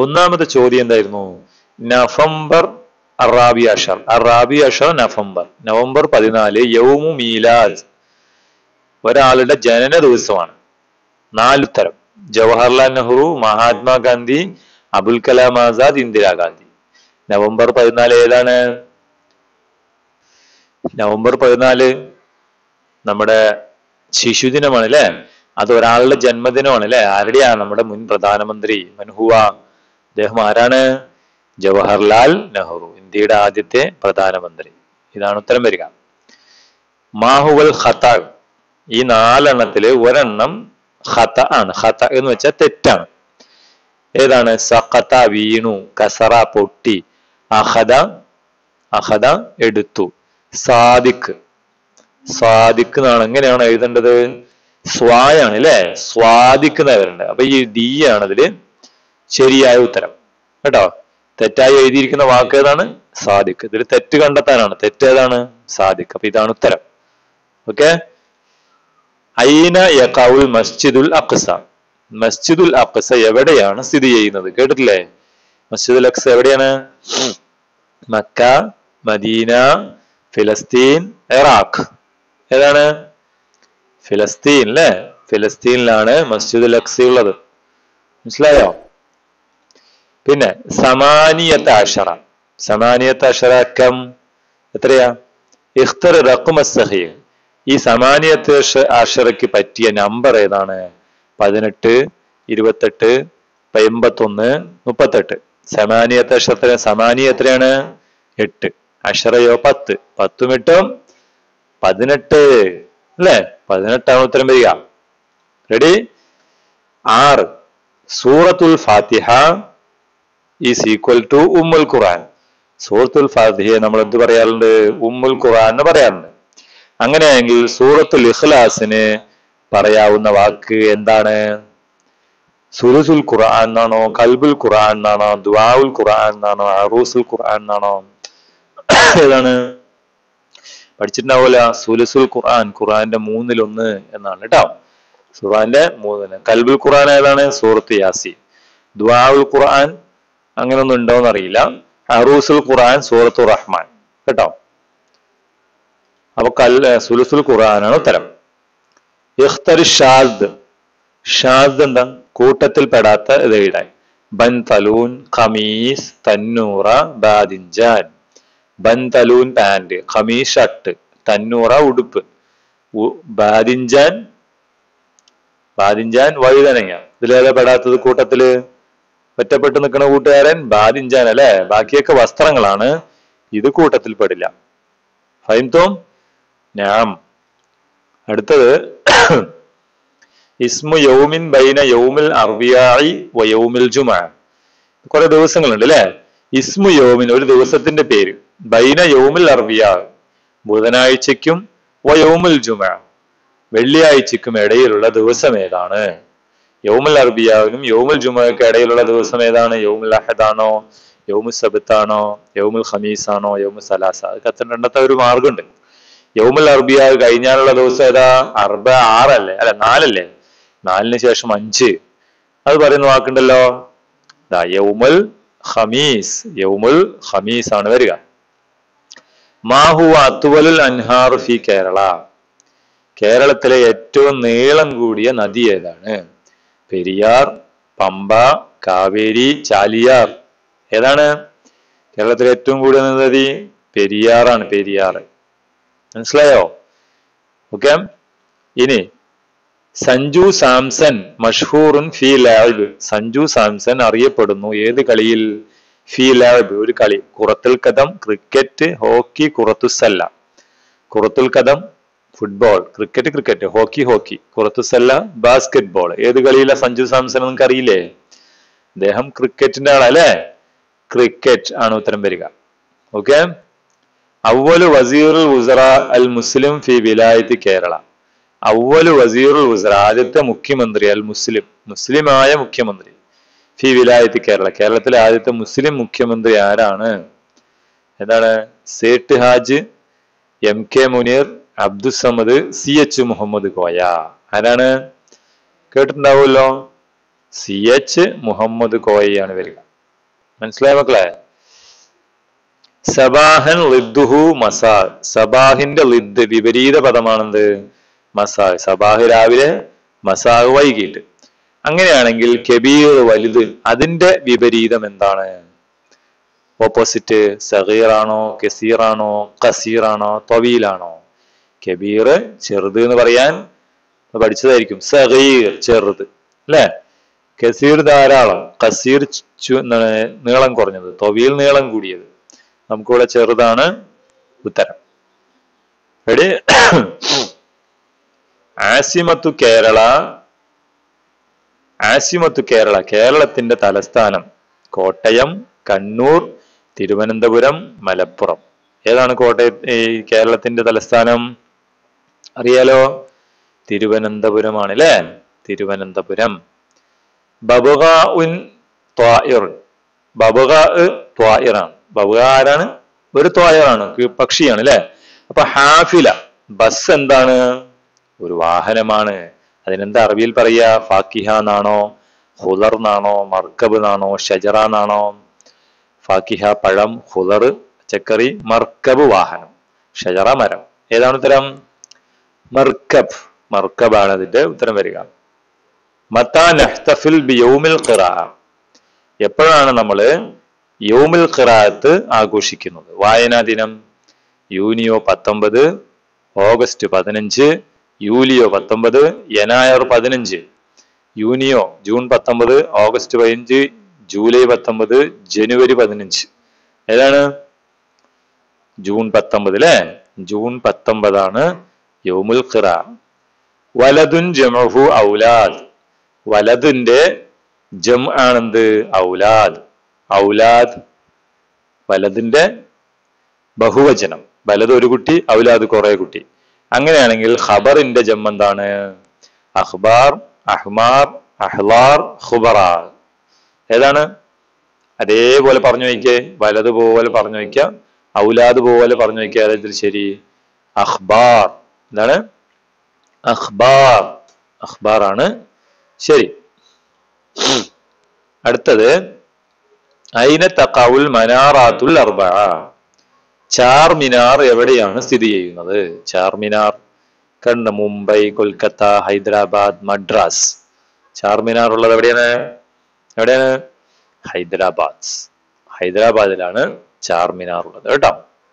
ഒന്നാമത്തെ ചോദ്യം എന്തായിരുന്നു നവംബർ അറാബി അഷർ അറാബി അഷർ നവംബർ നവംബർ പതിനാല് യൗമു മീലാദ് ഒരാളുടെ ജനന ദിവസമാണ് നാലുത്തരം ജവഹർലാൽ നെഹ്റു മഹാത്മാഗാന്ധി അബുൽ കലാം ആസാദ് ഇന്ദിരാഗാന്ധി നവംബർ പതിനാല് ഏതാണ് നവംബർ പതിനാല് നമ്മുടെ ശിശുദിനമാണ് അല്ലെ അത് ഒരാളുടെ ജന്മദിനമാണ് അല്ലെ ആരുടെയാ നമ്മുടെ മുൻ പ്രധാനമന്ത്രി മൻഹുവ അദ്ദേഹം ആരാണ് ജവഹർലാൽ നെഹ്റു ഇന്ത്യയുടെ ആദ്യത്തെ പ്രധാനമന്ത്രി ഇതാണ് ഉത്തരം വരിക മാഹുവൽ ഖത്ത ഈ നാലെണ്ണത്തില് ഒരെണ്ണം ഖത്ത ആണ് ഖത്ത എന്ന് വെച്ചാൽ തെറ്റാണ് ഏതാണ് സഖത്ത വീണു കസറ പൊട്ടി അഹദ അഹദ എടുത്തു സാദിഖ് സാദിഖ് എന്നാണ് എങ്ങനെയാണ് എഴുതേണ്ടത് സ്വായാണ് അല്ലെ സ്വാദിഖ് എന്നാ വരേണ്ടത് അപ്പൊ ഈ ഡി ആണ് അതില് ശരിയായ ഉത്തരം കേട്ടോ തെറ്റായി എഴുതിയിരിക്കുന്ന വാക്ക് ഏതാണ് സാദിഖ് ഇതിൽ തെറ്റ് കണ്ടെത്താനാണ് തെറ്റ് ഏതാണ് സാദിഖ് അപ്പൊ ഇതാണ് ഉത്തരം ഓക്കെ ഐന യഖാവുൽ മസ്ജിദുൽ അഖ്സ മസ്ജിദുൽ അഖ്സ എവിടെയാണ് സ്ഥിതി ചെയ്യുന്നത് കേട്ടിട്ടില്ലേ മസ്ജിദുൽ അഖ്സ എവിടെയാണ് മക്ക മദീന ഫിലസ്തീൻ ഇറാഖ് ഏതാണ് ഫിലസ്തീൻ അല്ലേ ഫിലസ്തീനിലാണ് മസ്ജിദുൽ അഖ്സ ഉള്ളത് മനസ്സിലായോ പിന്നെ സമാനിയത്ത് അഷറ സമാനിയത്ത് അഷറ കം എത്രയാ ഇഖ്തർ റഖുമ സഹീഹ് ഈ സമാനിയത്ത് അഷറയ്ക്ക് പറ്റിയ നമ്പർ ഏതാണ് പതിനെട്ട് ഇരുപത്തെട്ട് എൺപത്തൊന്ന് മുപ്പത്തെട്ട് സമാനിയത്ത് അഷറത്തിന് സമാനി എത്രയാണ് എട്ട് അഷറയോ പത്ത് പത്തും എട്ടും പതിനെട്ട് അല്ലേ പതിനെട്ടാണ് ഉത്തരം വരിക റെഡി ആറ് സൂറത്തുൽ ഫാത്തിഹ ഈസ് ഈക്വൽ ടു ഉമ്മുൽ ഖുറാൻ സൂറത്തുൽ ഫാത്തിഹയെ നമ്മൾ എന്ത് പറയാറുണ്ട് ഉമ്മുൽ ഖുറാൻ എന്ന് പറയാറുണ്ട് അങ്ങനെയാണെങ്കിൽ സൂറത്തുൽ ഇഖ്ലാസിന് പറയാവുന്ന വാക്ക് എന്താണ് സുലുസുൽ ഖുർആൻ എന്നാണോ കൽബുൽ ഖുർആൻ എന്നാണോ ദുആഉൽ ഖുർആൻ എന്നാണോ അറൂസുൽ ഖുർആൻ എന്നാണോ ഏതാണ് പഠിച്ചിട്ടുണ്ടാവൂല സുലുസുൽ ഖുർആൻ ഖുർആന്റെ മൂന്നിലൊന്ന് എന്നാണ് കേട്ടോ ഖുർആന്റെ മൂന്നിന് കൽബുൽ ഖുർആൻ ഏതാണ് സൂറത്ത് യാസീൻ ദുആഉൽ ഖുർആൻ അങ്ങനൊന്നും ഉണ്ടോന്ന് അറിയില്ല അറൂസുൽ ഖുർആൻ സൂറത്തു റഹ്മാൻ കേട്ടോ അപ്പൊ കൽ സുലുസുൽ ഖുർആനാണ് ഉത്തരം ഇഖ്തർ ഷാദ് ഷാദ് എന്താ കൂട്ടത്തിൽ പെടാത്ത ഇതയുടെ ബൻ തലൂൻ ഖമീസ് തന്നൂറ ബാദിൻജാൻ ബൻ തലൂൻ പാന്റ് ഖമീസ് ഷർട്ട് തന്നൂറ ഉടുപ്പ് ഉ- ബാദിൻജാൻ ബാദിൻജാൻ വഴുതനങ്ങ ഇതിലേതാ പെടാത്തത് കൂട്ടത്തില് ഒറ്റപ്പെട്ട് നിൽക്കുന്ന കൂട്ടുകാരൻ ബാദിൻജാൻ അല്ലെ ബാക്കിയൊക്കെ വസ്ത്രങ്ങളാണ് ഇത് കൂട്ടത്തിൽ പെടില്ല ഫൈൻതോം ഞാൻ അടുത്തത് ഇസ്മു യൗമിൻ ബൈന യൗമിൽ അർവിയായി വ യൗമിൽ ജുമാ കുറെ ദിവസങ്ങളുണ്ട് അല്ലെ ഇസ്മു യൗമിൻ ഒരു ദിവസത്തിന്റെ പേര് ബൈന യൗമിൽ അർവിയാ ബുധനാഴ്ചയ്ക്കും വ യൗമുൽ ജുമാ വെള്ളിയാഴ്ചയ്ക്കും ഇടയിലുള്ള ദിവസം ഏതാണ് യൗമുൽ അർബിയാവിനും യൗമുൽ ജുമയ്ക്കും ഇടയിലുള്ള ദിവസം ഏതാണ് യൗമുൽ അഹദാണോ യൗമുൽ സബത്താണോ യൗമുൽ ഖമീസ് ആണോ യൗമുൽ സലാസ അത് കത്തിരണ്ടത്തെ ഒരു മാർഗമുണ്ട് യൗമുൽ അർബിയ കഴിഞ്ഞാലുള്ള ദിവസം ഏതാ അർബ ആറല്ലേ അല്ല നാലല്ലേ നാലിന് ശേഷം അഞ്ച് അത് പറയുന്ന വാക്കുണ്ടല്ലോ ദാ യൗമുൽ ഖമീസ് യൗമുൽ ഖമീസ് ആണ് വരിക മാഹു അത്വലുൽ അൻഹാർ ഫി കേരള കേരളത്തിലെ ഏറ്റവും നീളം കൂടിയ നദി ഏതാണ് പെരിയാർ പമ്പ കാവേരി ചാലിയാർ ഏതാണ് കേരളത്തിലെ ഏറ്റവും കൂടുതൽ നദി പെരിയാറാണ് പെരിയാർ മനസ്സിലായോ ഓക്കെ ഇനി സഞ്ജു സാംസൺ മഷ്ഹൂറുൻ ഫി ലാബ് സഞ്ജു സാംസൺ അറിയപ്പെടുന്നു ഏത് കളിയിൽ ഫി ലാബ് ഒരു കളി കുറത്തുൽ കദം ക്രിക്കറ്റ് ഹോക്കി കുറത്തുസല്ല കുറത്തുൽ കദം football cricket cricket hockey hockey കുറത്തുസല്ല ബാസ്കറ്റ് ബോൾ ഏത് കളിയിലാ സഞ്ജു സാംസൺ നിങ്ങൾക്ക് അറിയില്ലേ അദ്ദേഹം ക്രിക്കറ്റിന്റെ ആളല്ലേ ക്രിക്കറ്റ് ആണ് ഉത്തരം വരിക ഓക്കെ അവല് വസീറുൽ ഉസറ അൽ മുസ്ലിം ഫി വിലായത്ത് കേരള അവല് വസീറുൽ ഉസറ ആദ്യത്തെ മുഖ്യമന്ത്രി അൽ മുസ്ലിം മുസ്ലിമായ മുഖ്യമന്ത്രി ഫി വിലായത്ത് കേരള കേരളത്തിലെ ആദ്യത്തെ മുസ്ലിം മുഖ്യമന്ത്രി ആരാണ് എന്താണ് സേട്ട് ഹാജ് M K Muneer Abdussamad C H Muhammad Koya ആരാണ് കേട്ടിട്ടുണ്ടാവുമല്ലോ സി എച്ച് മുഹമ്മദ് കോയയാണ് വരിക മനസ്സിലായ മക്കളെ സബാഹൻ ലിദ്ദുഹു മസാ സബാഹിന്റെ ലിദ് വിപരീത പദമാണെന്ത് മസാ സബാഹ് രാവിലെ മസാഹ് വൈകിട്ട് അങ്ങനെയാണെങ്കിൽ കബീർ വലുത് അതിന്റെ വിപരീതം എന്താണ് ഓപ്പോസിറ്റ് സഗീറാണോ കസീറാണോ കസീറാണോ തൊവീലാണോ കബീർ ചെറുത് എന്ന് പറയാൻ പഠിച്ചതായിരിക്കും സഗീർ ചെറുത് അല്ലെ കസീർ ധാരാളം കസീർ ചു- എന്താണ് നീളം കുറഞ്ഞത് തൊവീൽ നീളം കൂടിയത് നമുക്കിവിടെ ചെറുതാണ് ഉത്തരം റെഡി ആസിമത്തു കേരള ആസിമത്തു കേരള കേരളത്തിന്റെ തലസ്ഥാനം കോട്ടയം കണ്ണൂർ തിരുവനന്തപുരം മലപ്പുറം ഏതാണ് കോട്ടയ ഈ കേരളത്തിന്റെ തലസ്ഥാനം അറിയാലോ തിരുവനന്തപുരമാണ് അല്ലേ തിരുവനന്തപുരം ബബുക ഉൻ ത്വായിർ ബബുക ത്വായിറാണ് ബബുക ആരാണ് ഒരു ത്വായിറാണ് കി- പക്ഷിയാണ് അല്ലെ അപ്പൊ ഹാഫില ബസ് എന്താണ് ഒരു വാഹനമാണ് അതിനെന്താ അറബിയിൽ പറയാ ഫാക്കിഹ എന്നാണോ ഹുദർ എന്നാണോ മർക്കബ് എന്നാണോ ഷജറ എന്നാണോ ഫാക്കിഹ പഴം ഹുദർ പച്ചക്കറി മർക്കബ് വാഹനം ഷജറ മരം ഏതാണ് ഉത്തരം മർക്കബ് മർക്കബാണ് അതിന്റെ ഉത്തരം വരിക മത്താ നഹ്തഫിൽ ബി യൗമിൽ ഖിറാ എപ്പോഴാണ് നമ്മൾ യൗമിൽ ഖിറാത്ത് ആഘോഷിക്കുന്നത് വായനാ ദിനം യൂനിയോ പത്തൊമ്പത് ഓഗസ്റ്റ് പതിനഞ്ച് യൂലിയോ പത്തൊമ്പത് യനായർ പതിനഞ്ച് യൂനിയോ ജൂൺ പത്തൊമ്പത് ഓഗസ്റ്റ് പതിനഞ്ച് ജൂലൈ പത്തൊമ്പത് ജനുവരി പതിനഞ്ച് ഏതാണ് ജൂൺ പത്തൊമ്പത് അല്ലെ ജൂൺ പത്തൊമ്പതാണ് യൗമുൽ ഖിറ വലതുൻ ജമഹു ഔലാദ് വലതിന്റെ ജം ആണെന്ത് ഔലാദ് ഔലാദ് വലതിന്റെ ബഹുവചനം വലത് ഒരു കുട്ടി ഔലാദ് കുറെ കുട്ടി അങ്ങനെയാണെങ്കിൽ ഖബറിന്റെ ജം എന്താണ് അഖ്ബാർ അഹ്മാർ അഹ്ലാർ ഖുബറ ഏതാണ് അതേപോലെ പറഞ്ഞു വയ്ക്കേ വലത് പോലെ പറഞ്ഞു വയ്ക്ക ഔലാദ് പോലെ പറഞ്ഞു വയ്ക്കുക അതായത് ശരി അഖ്ബാർ എന്താണ് അഖ്ബാർ അഖ്ബാർ ആണ് ശരി അടുത്തത് ഐന തഖവുൽ മനാറാത്തുൽ അർബ ചാർ മിനാർ എവിടെയാണ് സ്ഥിതി ചെയ്യുന്നത് ചാർ മിനാർ കണ്ട് മുംബൈ കൊൽക്കത്ത ഹൈദരാബാദ് മദ്രാസ് ചാർ മിനാർ ഉള്ളത് എവിടെയാണ് എവിടെയാണ് ഹൈദരാബാദ് ഹൈദരാബാദിലാണ് ചാർ മിനാർ ഉള്ളത് കേട്ടോ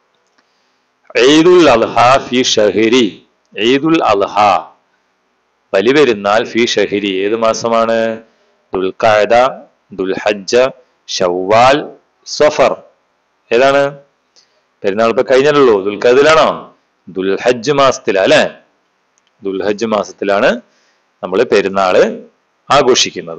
ഈദുൽ അൽഹ ഫി ഷഹരി ഈദുൽ അൽഹ ബലിപെരുന്നാൾ ഫി ഷഹരി ഏത് മാസമാണ് ദുൽഖാദ ദുൽഹജ്ജ ഷവ്വാൽ സഫർ ഏതാണ് പെരുന്നാൾ ഇപ്പൊ കഴിഞ്ഞല്ലോ ദുൽഖാദിലാണോ ദുൽഹജ്ജ് മാസത്തിലാ അല്ലെ ദുൽഹജ്ജ് മാസത്തിലാണ് നമ്മൾ പെരുന്നാള് ആഘോഷിക്കുന്നത്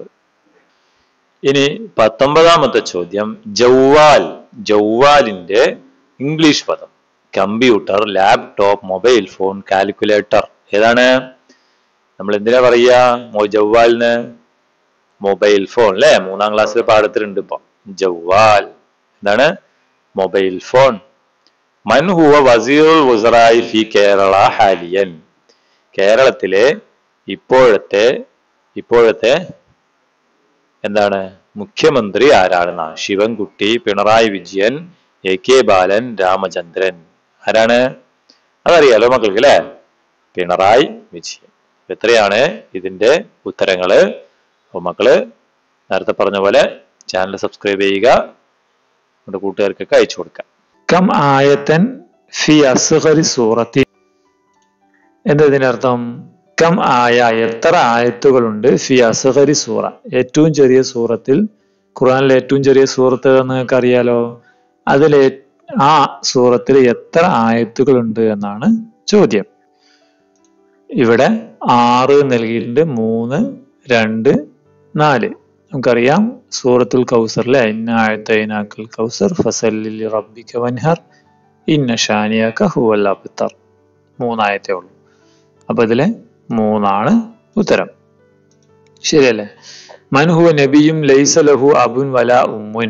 ഇനി പത്തൊമ്പതാമത്തെ ചോദ്യം ജൗവാൽ ജൗവാലിന്റെ ഇംഗ്ലീഷ് പദം computer laptop mobile phone calculator ഏതാണ് നമ്മൾ എന്തിനാ പറയാ മൊ- ജൗവാലിന് മൊബൈൽ ഫോൺ അല്ലെ മൂന്നാം ക്ലാസ്സിൽ പാഠത്തിലുണ്ട് ഇപ്പൊ ജൗവാൽ എന്താണ് മൊബൈൽ ഫോൺ മൻ ഹുവ വസീറുൽ വുസറായി ഫി കേരള ഹാലിയൻ കേരളത്തിലെ ഇപ്പോഴത്തെ ഇപ്പോഴത്തെ എന്താണ് മുഖ്യമന്ത്രി ആരാണെന്നാ ശിവൻകുട്ടി പിണറായി വിജയൻ എ കെ ബാലൻ രാമചന്ദ്രൻ ആരാണ് അതറിയാലോ മക്കൾക്ക് അല്ലെ പിണറായി വിജയൻ എത്രയാണ് ഇതിന്റെ ഉത്തരങ്ങള് അപ്പൊ മക്കള് നേരത്തെ പറഞ്ഞ പോലെ ചാനൽ സബ്സ്ക്രൈബ് ചെയ്യുക നമ്മുടെ കൂട്ടുകാർക്കൊക്കെ അയച്ചു കൊടുക്കാം കം ആയത്തൻ ഫി അസ്ഹരി സൂറത്തി എന്താ ഇതിനർത്ഥം കം ആയ എത്ര ആയത്തുകളുണ്ട് ഫി അസ്ഹരി സൂറ ഏറ്റവും ചെറിയ സൂറത്തിൽ ഖുർആനിലെ ഏറ്റവും ചെറിയ സൂറത്ത് നിങ്ങൾക്ക് അറിയാലോ അതിൽ ആ സൂറത്തിൽ എത്ര ആയത്തുകളുണ്ട് എന്നാണ് ചോദ്യം ഇവിടെ ആറ് നൽകിയിട്ടുണ്ട് മൂന്ന് രണ്ട് നാല് നമുക്കറിയാം സൂറത്തുൽ കൗസറിലെ ഇന്ന ആയത്തൈനാക്കൽ കൗസർ ഫസല്ലിൽ റബ്ബിക വൻഹർ ഇന്ന ഷാനിയക ഹുവൽ അബ്തർ മൂന്നായത്തേ ഉള്ളൂ അപ്പൊ ഇതിലെ മൂന്നാണ് ഉത്തരം ശരിയല്ലേ മൻഹുവ നബിയും ലൈസ ലഹു അബുൻ വല ഉമ്മുൻ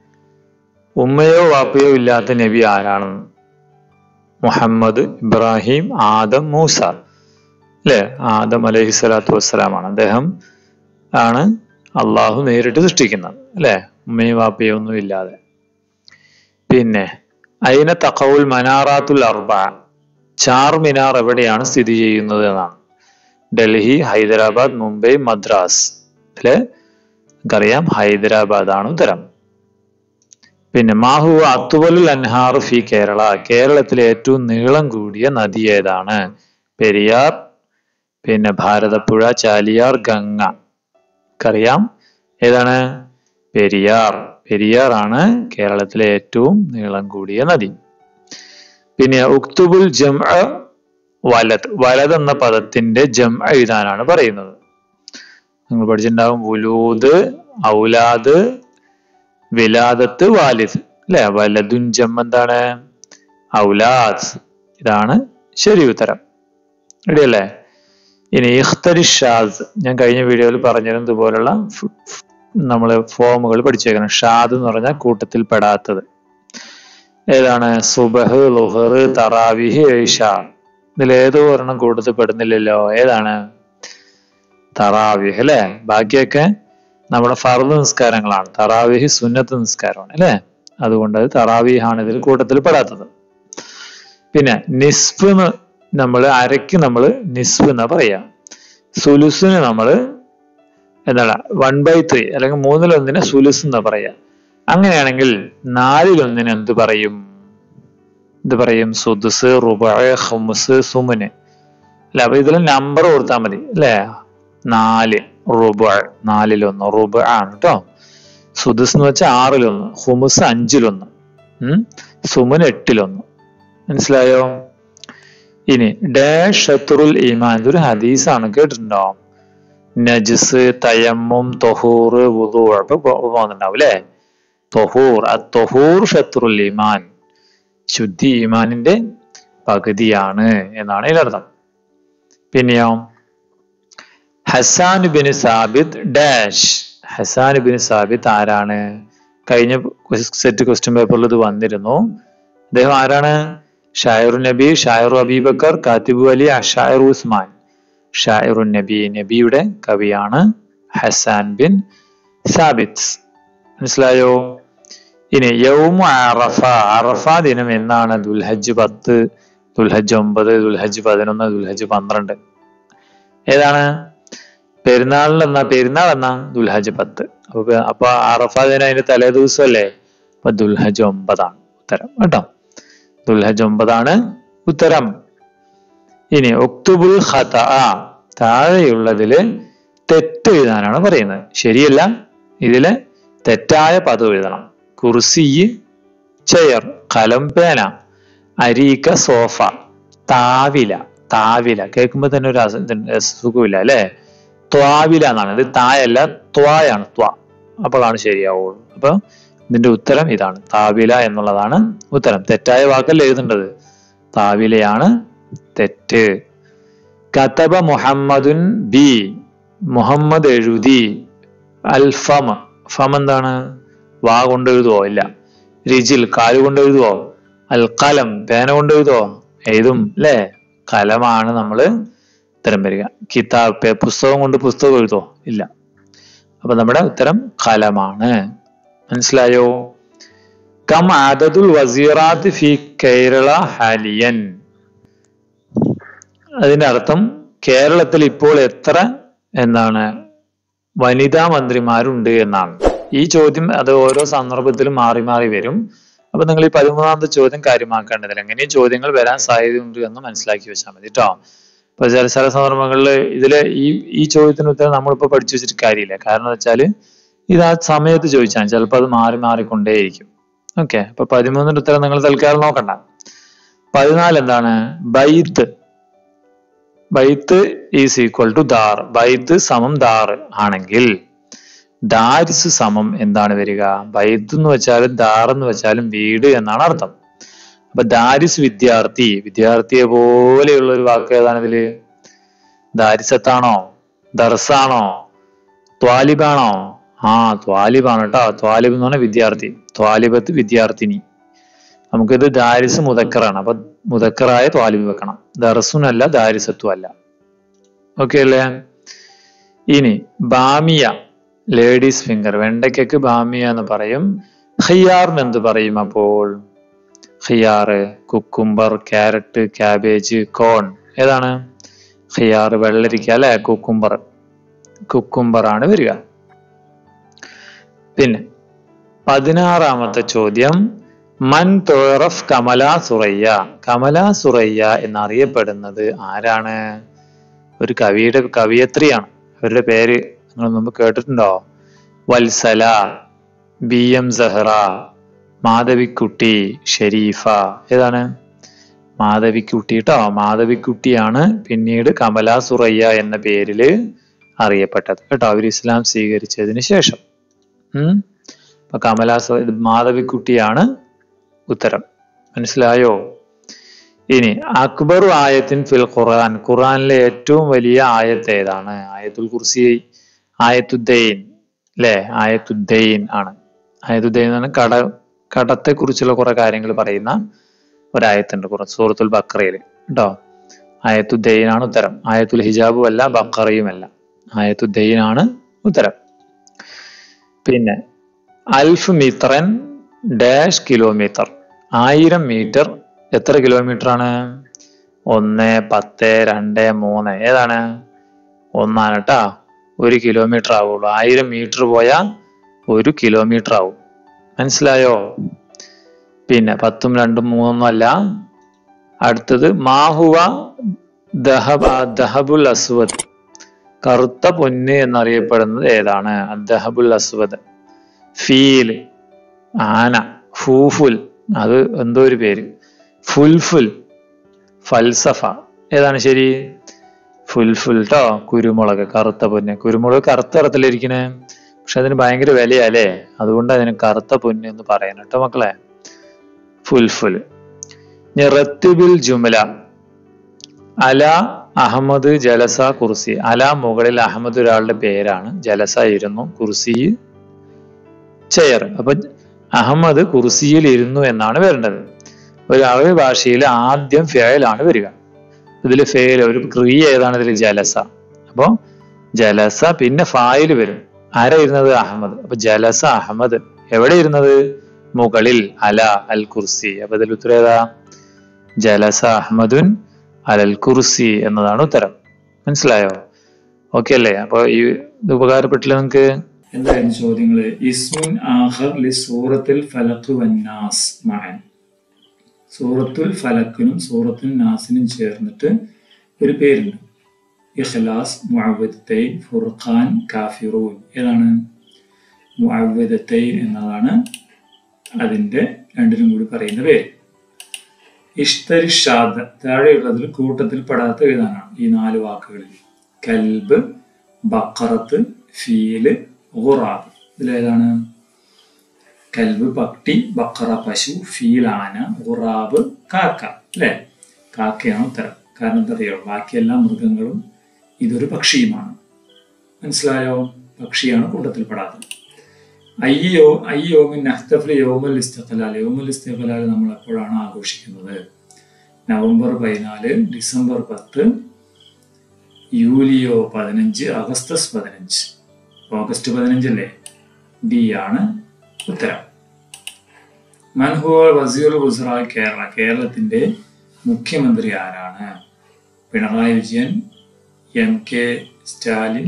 ഉമ്മയോ വാപ്പയോ ഇല്ലാത്ത നബി ആരാണ് മുഹമ്മദ് ഇബ്രാഹിം ആദം മൂസ അല്ലെ ആദം അലൈഹി സ്വലാത്തു വസ്സലാമാണ് അദ്ദേഹം ആണ് അള്ളാഹു നേരിട്ട് സൃഷ്ടിക്കുന്നത് അല്ലെ ഉമ്മയും വാപ്പയും ഒന്നും ഇല്ലാതെ പിന്നെ അയിന തഖവുൽ മനാറാത്തുൽ അർബ ചാർ മിനാർ എവിടെയാണ് സ്ഥിതി ചെയ്യുന്നത് എന്നാണ് ഡൽഹി ഹൈദരാബാദ് മുംബൈ മദ്രാസ് ഇതില് നമുക്കറിയാം ഹൈദരാബാദ് ആണ് ഉത്തരം പിന്നെ മാഹു അത്തുവലുൽ അൻഹാർ ഫി കേരള കേരളത്തിലെ ഏറ്റവും നീളം കൂടിയ നദി ഏതാണ് പെരിയാർ പിന്നെ ഭാരതപ്പുഴ ചാലിയാർ ഗംഗ അറിയാം ഏതാണ് പെരിയാർ പെരിയാർ ആണ് കേരളത്തിലെ ഏറ്റവും നീളം കൂടിയ നദി പിന്നെ ഉക്തുബുൽ ജം വലത് വലത് എന്ന പദത്തിന്റെ ജം എഴുതാനാണ് പറയുന്നത് നിങ്ങൾ പഠിച്ചിട്ടുണ്ടാവും ഉലൂദ് ഔലാദ് വിലാദത്ത് വാലിദ് അല്ലെ വലതുൻ ജം എന്താണ് ഔലാദ് ഇതാണ് ശരി ഉത്തരം റെഡിയല്ലേ ഇനി ഇഖ്തരി ഷാദ് ഞാൻ കഴിഞ്ഞ വീഡിയോയിൽ പറഞ്ഞിരുന്നത് ഇതുപോലുള്ള നമ്മൾ ഫോമുകൾ പഠിച്ചേക്കണം ഷാദ് എന്ന് പറഞ്ഞാൽ കൂട്ടത്തിൽ പെടാത്തത് ഏതാണ് സുബഹ് ലുഹർ തറാവിഹ് ഏഷ ഇതിൽ ഏതോ ഒരെണ്ണം കൂട്ടത്തിൽ പെടുന്നില്ലല്ലോ ഏതാണ് തറാവിഹ് അല്ലെ ബാക്കിയൊക്കെ നമ്മുടെ ഫർദ് നിസ്കാരങ്ങളാണ് തറാവിഹ് സുന്നത്ത് നിസ്കാരമാണ് അല്ലെ അതുകൊണ്ട് അത് തറാവിഹാണ് ഇതിൽ കൂട്ടത്തിൽ പെടാത്തത് പിന്നെ നിസ്ഫ് നമ്മൾ അരയ്ക്ക് നമ്മൾ നിസ്ഫ് എന്നാ പറയാ സുലുസിന് നമ്മൾ എന്താണ് വൺ ബൈ ത്രീ അല്ലെങ്കിൽ മൂന്നിലൊന്നിന് സുലുസ് എന്നാ പറയാ അങ്ങനെയാണെങ്കിൽ നാലിലൊന്നിന് എന്ത് പറയും എന്ത് പറയും സുദുസ് റുബ ഹുമുസ് സുമുന് അല്ല അപ്പൊ ഇതിൽ നമ്പർ കൊടുത്താൽ മതി അല്ലേ നാല് റുബ നാലിലൊന്ന് റുബ ആണ് കേട്ടോ സുദുസ് എന്ന് വെച്ചാൽ ആറിലൊന്ന് ഹുമുസ് അഞ്ചിലൊന്ന് ഉം സുമുന് എട്ടിലൊന്ന് മനസ്സിലായോ ഇനി ഡാഷ് ഷത്തുറുൽ ഈമാൻ ഇതൊരു ഹദീസാണ് കേട്ടിട്ടുണ്ടോ നജസ് തയമ്മും തൊഹൂർ വുദു അപ്പൊ പോകുന്നുണ്ടാവും അല്ലേ തൊഹൂർ ആ തൊഹൂർ ഷത്തുറുൽ ഈമാൻ ശുദ്ധി ഈമാനിന്റെ പകുതിയാണ് എന്നാണ് ഇതിനർത്ഥം പിന്നെയോ Hassan bin Thabit dash Hassan bin Thabit ആരാണ് കഴിഞ്ഞ സെറ്റ് ക്വസ്റ്റ്യൻ പേപ്പറിൽ ഇത് വന്നിരുന്നു അദ്ദേഹം ആരാണ് ഷായറു നബി ഷായറു അബീബക്കർ കാത്തിബു അലി അഷായർ ഉസ്മാൻ ഷായറു നബി നബിയുടെ കവിയാണ് ഹസാൻ ബിൻ സാബിത്ത് മനസ്സിലായോ ഇനി യൗമ അറഫ അറഫ ദിനം എന്നാണ് ദുൽഹജ്ജ് പത്ത് ദുൽഹജ്ജ് ഒമ്പത് ദുൽഹജ്ജ് പതിനൊന്ന് ദുൽഹജ്ജ് പന്ത്രണ്ട് ഏതാണ് പെരുന്നാളിൽ എന്നാ പെരുന്നാൾ എന്നാ ദുൽഹജ്ജ് പത്ത് അപ്പൊ അപ്പൊ അറഫ ദിനം അതിന്റെ തലേ ദിവസമല്ലേ അപ്പൊ ദുൽഹജ്ജ് ഒമ്പതാണ് ഉത്തരം കേട്ടോ ദുൽഹജ്ജ് ഒമ്പതാണ് ഉത്തരം ഇനി ഒക്തുബുൽ ഖത താഴെയുള്ളതില് തെറ്റ് എഴുതാനാണ് പറയുന്നത് ശരിയല്ല ഇതില് തെറ്റായ പദം എഴുതണം കുർസി ചെയർ കലം പേന അരീക്ക സോഫ താവില താവില കേൾക്കുമ്പോ തന്നെ ഒരു അസ- ഇത് സുഖമില്ല അല്ലെ ത്വാവില എന്നാണ് ഇത് തായല്ല ത്വായാണ് ത്വ അപ്പോഴാണ് ശരിയാവുള്ളൂ അപ്പൊ ഇതിന്റെ ഉത്തരം ഇതാണ് താവില എന്നുള്ളതാണ് ഉത്തരം തെറ്റായ വാക്കല്ല എഴുതേണ്ടത് താവിലയാണ് തെറ്റ് കതബ മുഹമ്മദുൻ ബി മുഹമ്മദ് എഴുതി അൽ ഫമ ഫം എന്താണ് വാ കൊണ്ട് എഴുതുവോ ഇല്ല രിജിൽ കാല് കൊണ്ട് എഴുതുവോ അൽ കലം പേന കൊണ്ട് എഴുതുവോ എഴുതും അല്ലേ കലമാണ് നമ്മള് ഉത്തരം വരിക കിതാബ് പേ- പുസ്തകം കൊണ്ട് പുസ്തകം എഴുതുവോ ഇല്ല അപ്പൊ നമ്മുടെ ഉത്തരം കലമാണ് മനസ്സിലായോ കം ആദതുൽ വസീറാത്ത് ഫി കേരള ഹാലിയൻ അതിന്റെ അർത്ഥം കേരളത്തിൽ ഇപ്പോൾ എത്ര എന്താണ് വനിതാ മന്ത്രിമാരുണ്ട് എന്നാണ് ഈ ചോദ്യം അത് ഓരോ സന്ദർഭത്തിലും മാറി മാറി വരും അപ്പൊ നിങ്ങൾ ഈ പതിമൂന്നാമത്തെ ചോദ്യം കാര്യമാക്കേണ്ടതില്ല എങ്ങനെ ഈ ചോദ്യങ്ങൾ വരാൻ സാധ്യതയുണ്ട് എന്ന് മനസ്സിലാക്കി വെച്ചാൽ മതി കേട്ടോ ഇപ്പൊ ചില ചില സന്ദർഭങ്ങളിൽ ഇതില് ഈ ഈ ചോദ്യത്തിന് ഉത്തരം നമ്മളിപ്പോ പഠിച്ചു വെച്ചിട്ട് കാര്യമില്ല കാരണം എന്ന് വെച്ചാല് ഇത് ആ സമയത്ത് ചോദിച്ചാൽ ചിലപ്പോൾ അത് മാറി മാറിക്കൊണ്ടേയിരിക്കും ഓക്കെ അപ്പൊ പതിമൂന്നിന്റെ ഉത്തരം നിങ്ങൾ തൽക്കാലം നോക്കണ്ട പതിനാല് എന്താണ് ബൈത്ത് ബൈത്ത് ഈസ് ഈക്വൽ ടു ദാർ ബൈത്ത് സമം ദാർ ആണെങ്കിൽ ദാരിസ് സമം എന്താണ് വരിക ബൈത്ത് എന്ന് വെച്ചാലും ദാർ എന്ന് വെച്ചാലും വീട് എന്നാണ് അർത്ഥം അപ്പൊ ദാരിസ് വിദ്യാർത്ഥി വിദ്യാർത്ഥിയെ പോലെയുള്ള ഒരു വാക്ക് ഏതാണ് ഇതില് ദാരിസത്താണോ ദർസാണോ ത്വാലിബാണോ ആ ത്വാലിബാണ് കേട്ടോ ത്വാലിബ് എന്ന് പറഞ്ഞാൽ വിദ്യാർത്ഥി ത്വാലിബത്ത് വിദ്യാർത്ഥിനി നമുക്കിത് ദാരിസ് മുതക്കറാണ് അപ്പൊ മുതക്കറായ ത്വാലിബ് വെക്കണം ദർസുനല്ല ദാരിസത്വം അല്ല ഓക്കെ അല്ലേ ഇനി ബാമിയ ലേഡീസ് ഫിംഗർ വെണ്ടയ്ക്കക്ക് ബാമിയ എന്ന് പറയും ഖിയാറിന് എന്ത് പറയും അപ്പോൾ ഖിയാറ് കുക്കുംബർ ക്യാരറ്റ് ക്യാബേജ് കോൺ ഏതാണ് ഖിയാർ വെള്ളരിക്ക അല്ലെ കുക്കുംബർ കുക്കുംബർ ആണ് വരിക പിന്നെ പതിനാറാമത്തെ ചോദ്യം മൻ തോറഫ് കമല സുറയ്യ കമല സുറയ്യ എന്നറിയപ്പെടുന്നത് ആരാണ് ഒരു കവിയുടെ കവിയത്രിയാണ് അവരുടെ പേര് നിങ്ങൾ മുമ്പ് കേട്ടിട്ടുണ്ടോ വത്സല ബി എം സഹറ മാധവിക്കുട്ടി ഷെരീഫ ഏതാണ് മാധവിക്കുട്ടി കേട്ടോ മാധവിക്കുട്ടിയാണ് പിന്നീട് കമല സുറയ്യ എന്ന പേരില് അറിയപ്പെട്ടത് കേട്ടോ അവർ ഇസ്ലാം സ്വീകരിച്ചതിന് ശേഷം ഉം അപ്പൊ കമല സു- ഇത് മാധവിക്കുട്ടിയാണ് ഉത്തരം മനസ്സിലായോ ഇനി അക്ബറു ആയത്തിൻ ഫിൽ ഖുർആൻ ഖുർആനിലെ ഏറ്റവും വലിയ ആയത്ത് ഏതാണ് ആയത്തുൽ കുർസി ആയത്തുദ്ദൈൻ അല്ലേ ആയത്തുദ്ദൈൻ ആണ് ആയത്തുദ്ദൈൻ എന്ന് പറഞ്ഞാൽ കട കടത്തെ കുറിച്ചുള്ള കുറെ കാര്യങ്ങൾ പറയുന്ന ഒരായത്തുണ്ട് കുറച്ച് സൂറത്തുൽ ബക്കറയിൽ കേട്ടോ ആയത്തുദ്ദൈൻ ആണ് ഉത്തരം ആയത്തുൽ ഹിജാബും അല്ല ബക്കറയും അല്ല ആയത്തുദ്ദൈൻ ആണ് ഉത്തരം പിന്നെ അൽഫ് മീറ്ററൻ ഡാഷ് കിലോമീറ്റർ ആയിരം മീറ്റർ എത്ര കിലോമീറ്റർ ആണ് ഒന്ന് പത്ത് രണ്ട് മൂന്ന് ഏതാണ് ഒന്നാണ് കേട്ടാ ഒരു കിലോമീറ്റർ ആവുള്ളൂ ആയിരം മീറ്റർ പോയാൽ ഒരു കിലോമീറ്റർ ആവും മനസ്സിലായോ പിന്നെ പത്തും രണ്ടും മൂന്നൊന്നും അല്ല അടുത്തത് മാഹുവ ദഹബ ദഹബുൽ അസ്വദ് കറുത്ത പൊന്ന് എന്നറിയപ്പെടുന്നത് ഏതാണ് ദഹബുൽ അസ്വദ് ഫീൽ ആന ഫൂഫുൽ അത് എന്തോ ഒരു പേര് ഫുൽഫുൽ ഫൽസഫ ഏതാണ് ശരി ഫുൽഫുൽ ട്ടോ കുരുമുളക് കറുത്ത പൊന്ന് കുരുമുളക് കറുത്ത നിറത്തിലിരിക്കണേ പക്ഷെ അതിന് ഭയങ്കര വിലയല്ലേ അതുകൊണ്ട് അതിന് കറുത്ത പൊന്ന് എന്ന് പറയുന്നത് കേട്ടോ മക്കളെ ഫുൽഫുൽ ഇനി റത്തിബിൽ ജുമല അല അഹമ്മദ് ജലസ കുർസി അല മുകളിൽ അഹമ്മദ് ഒരാളുടെ പേരാണ് ജലസ ഇരുന്നു കുർസി ചെയർ അപ്പൊ അഹമ്മദ് കുർസിയിൽ ഇരുന്നു എന്നാണ് വരേണ്ടത് ഒരു അറബി ഭാഷയിൽ ആദ്യം ഫേലാണ് വരിക ഇതിൽ ഫേൽ ഒരു ക്രിയ ഏതാണ് ഇതിൽ ജലസ അപ്പോ ജലസ പിന്നെ ഫായിൽ വരും ആരാ ഇരുന്നത് അഹമ്മദ് അപ്പൊ ജലസ അഹമ്മദ് എവിടെ ഇരുന്നത് മുകളിൽ അല അൽ കുർസി അപ്പൊ ഇതിൽ ഉത്തരം ഏതാ ജലസ അഹമ്മദുൻ അലൽ കുർസി എന്നതാണ് ഉത്തരം മനസ്സിലായോ ഓക്കെ അല്ലേ അപ്പൊ ഈ ഇത് ഉപകാരപ്പെട്ടില്ല നിങ്ങക്ക് എന്തായിരുന്നു ചോദ്യങ്ങള് ഇസ്മുൻ ആഹർ ലി സൂറത്തിൽ ഫലഖ് വന്നാസ് മഅൻ സൂറത്തുൽ ഫലക്കിനും സൂറത്തുൽ നാസിനും ചേർന്നിട്ട് ഒരു പേരുണ്ട് ഇഖ്ലാസ് മുഅവ്വദത്തൈൻ ഫുർഖാൻ കാഫിറൂൻ ഏതാണ് മുഅവ്വദത്തൈൻ എന്നതാണ് അതിന്റെ രണ്ടിനും കൂടി പറയുന്ന പേര് ഇഷ്തരിഷാദ് താഴെയുള്ളതിൽ കൂട്ടത്തിൽ പെടാത്ത എഴുതാനാണ് ഈ നാല് വാക്കുകളിൽ കൽബ് ബക്കറത്ത് ഫീല് ഗുറാബ് ഇതിലേതാണ് കൽബ് പട്ടി ബക്കറ പശു ഫീൽ ആന ഗുറാബ് കാക്ക അല്ലേ കാക്കയാണ് ഉത്തരം കാരണം എന്താ അറിയോ ബാക്കിയെല്ലാ മൃഗങ്ങളും ഇതൊരു പക്ഷിയുമാണ് മനസ്സിലായോ പക്ഷിയാണ് കൂട്ടത്തിൽപ്പെടാത്തത് അയ്യോ അയ്യോമിൻ നഹ്തഫിൽ യോമുൽ ഇസ്തഖലാൽ യോമുൽ ഇസ്തഖലാൽ നമ്മൾ എപ്പോഴാണ് ആഘോഷിക്കുന്നത് നവംബർ പതിനാല് ഡിസംബർ പത്ത് യൂലിയോ പതിനഞ്ച് അഗസ്റ്റസ് പതിനഞ്ച് ഓഗസ്റ്റ് പതിനഞ്ചല്ലേ ഡി ആണ് ഉത്തരം മൻഹുവ വസീർ ഗുസറ കേരള കേരളത്തിന്റെ മുഖ്യമന്ത്രി ആരാണ് പിണറായി വിജയൻ എം കെ സ്റ്റാലിൻ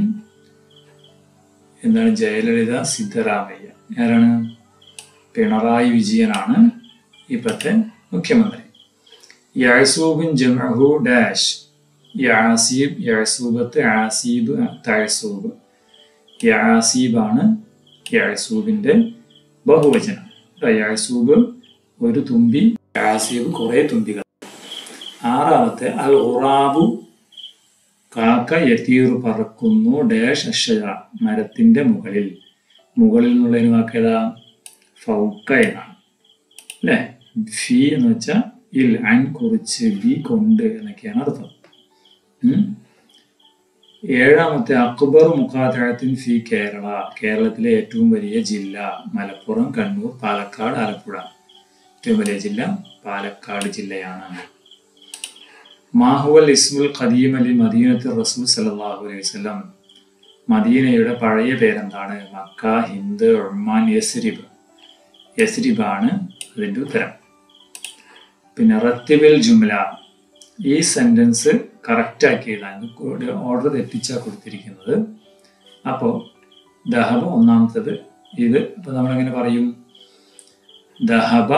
എന്താണ് ജയലളിത സിദ്ധരാമയ്യ ആരാണ് പിണറായി വിജയനാണ് ഇപ്പോഴത്തെ മുഖ്യമന്ത്രി യാസൂബിൻ ജമഹു ഡാഷ് യാസീബ് യാസൂബത്ത് ആസീബ് തഴസൂബ് യാസീബാണ് യാസൂബിന്റെ ബഹുവചനം കേട്ടോ, യാസൂബ് ഒരു തുമ്പി യാസീബ് കുറെ തുമ്പികൾ ആറാമത്തെ അൽ ഉറാബു കാക്ക യത്തീർ പറക്കുന്നു ഡാഷ് അക്ഷര മരത്തിന്റെ മുകളിൽ മുകളിൽ എന്നുള്ളതിന് വാക്കേതാ ഫൗക്ക എന്നാണ് അല്ലേ ഫി എന്ന് വെച്ചാൽ ഇൽ അൻ കുറിച്ച് ബി കൊണ്ട് എന്നൊക്കെയാണ് അർത്ഥം ഉം. ഏഴാമത്തെ അക്ബർ മുഖാത്തഴത്തിൻ ഫി കേരള കേരളത്തിലെ ഏറ്റവും വലിയ ജില്ല മലപ്പുറം കണ്ണൂർ പാലക്കാട് ആലപ്പുഴ ഏറ്റവും വലിയ ജില്ല പാലക്കാട് ജില്ലയാണ് മാഹുവൽ ഇസ്മുൽ ഖദീം അലി മദീനത്ത് റസൂൽ സല്ലല്ലാഹു അലൈഹി വസല്ലം മദീനയുടെ പഴയ പേരെന്താണ് മക്ക ഹിന്ദ് ഒമാൻ യസ്രിബ് യസ്രിബാണ് അതിന്റെ ഉത്തരം പിന്നെ റത്തിബിൽ ജുംല ഈ സെന്റൻസ് കറക്റ്റ് ആക്കി എഴുതാൻ ഓർഡർ തെറ്റിച്ചാ കൊടുത്തിരിക്കുന്നത് അപ്പോൾ ദഹബ ഒന്നാമത്തത് ഇത് ഇപ്പൊ നമ്മളെങ്ങനെ പറയും ദഹബ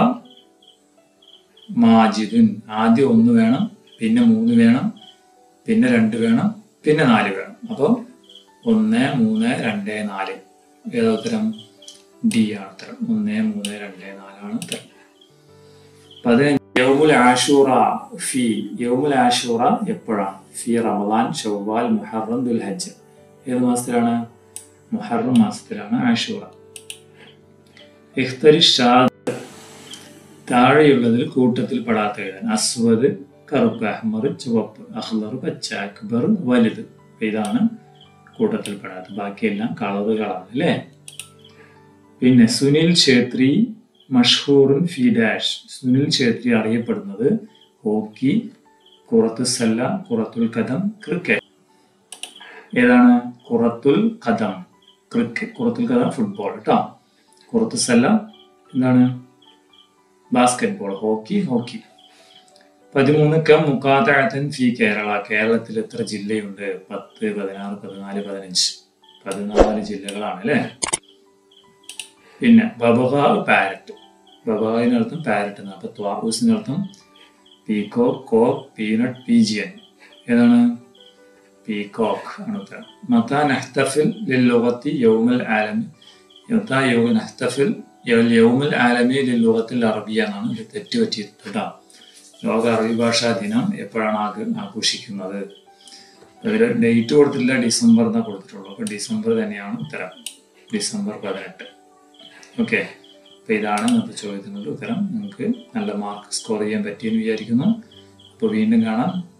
മാജിദുൻ ആദ്യം ഒന്ന് വേണം പിന്നെ മൂന്ന് വേണം പിന്നെ രണ്ട് വേണം പിന്നെ നാല് വേണം അപ്പോൾ ഒന്ന് മൂന്ന് രണ്ട് നാല് ഏതാ ഉത്തരം ഡി ആണ് ഉത്തരം ഒന്ന് മൂന്ന് രണ്ട് നാലാണ് ഉത്തരം പതിനഞ്ച് യൗമുൽ ആഷൂറ ഫി യൗമുൽ ആഷൂറ എപ്പോഴാണ് ഫി റമദാൻ ഷവ്വാൽ മുഹറം ദുൽഹജ്ജ് ഏത് മാസത്തിലാണ് മുഹറം മാസത്തിലാണ് ആഷൂറ ഇഖ്തരി ഷാദ് താഴെയുള്ളതിൽ കൂട്ടത്തിൽ പെടാത്ത എഴുതാൻ അസ്വദ് കറുപ്പ് അഹ്മർ ചുവപ്പ് അഹ്ലർ പച്ച അക്ബർ വലുത് അപ്പൊ ഇതാണ് കൂട്ടത്തിൽ പെടാത്തത് ബാക്കിയെല്ലാം കളറുകളാണ് അല്ലേ പിന്നെ സുനിൽ ഛേത്രി മഷ്ഹൂറുൻ ഫി ഡാഷ് സുനിൽ ഛേത്രി അറിയപ്പെടുന്നത് ഹോക്കി കുറത്തു സല്ല കുറത്തുൽ കദം ക്രിക്കറ്റ് ഏതാണ് കുറത്തുൽ കദം ക്രിക്കറ്റ് കുറത്തുൽ കദം ഫുട്ബോൾ കേട്ടോ കുറത്തു സല്ല എന്താണ് ബാസ്കറ്റ് ബോൾ ഹോക്കി ഹോക്കി പതിമൂന്ന് കം മുക്കാത്തഴത്തൻ ഫി കേരള കേരളത്തിൽ എത്ര ജില്ലയുണ്ട് പത്ത് പതിനാറ് പതിനാല് പതിനഞ്ച് പതിനാല് ജില്ലകളാണ് അല്ലേ പിന്നെ ബബഗാവ് പാരറ്റ് ബബഗാവിനർത്ഥം പാരറ്റ് എന്നാണ് അപ്പൊ ത്വാഹൂസിനർത്ഥം പീക്കോ കോക്ക് പീനട്ട് പീജിയൻ ഏതാണ് പീകോക്ക് ആണ് ഉത്തരം മത്ത നഹ്തഫിൽ ലില്ലുഗത്തി യൗമൽ ആലമി മത്ത യൗ നഹ്തഫിൽ യൗമൽ ആലമി ലില്ലുഗത്തിൽ അറബിയ എന്നാണ് ഇത് തെറ്റുപറ്റിയത് കേട്ടോ ലോക അറബി ഭാഷാ ദിനം എപ്പോഴാണ് ആഘ- ആഘോഷിക്കുന്നത് അതിൽ ഡേറ്റ് കൊടുത്തില്ല ഡിസംബർ എന്നാ കൊടുത്തിട്ടുള്ളൂ അപ്പൊ ഡിസംബർ തന്നെയാണ് ഉത്തരം ഡിസംബർ പതിനെട്ട് ഓക്കെ അപ്പൊ ഇതാണ് ഇന്നത്തെ ചോദ്യത്തിനുള്ള ഉത്തരം നിങ്ങൾക്ക് നല്ല മാർക്ക് സ്കോർ ചെയ്യാൻ പറ്റിയെന്ന് വിചാരിക്കുന്നു അപ്പോൾ വീണ്ടും കാണാം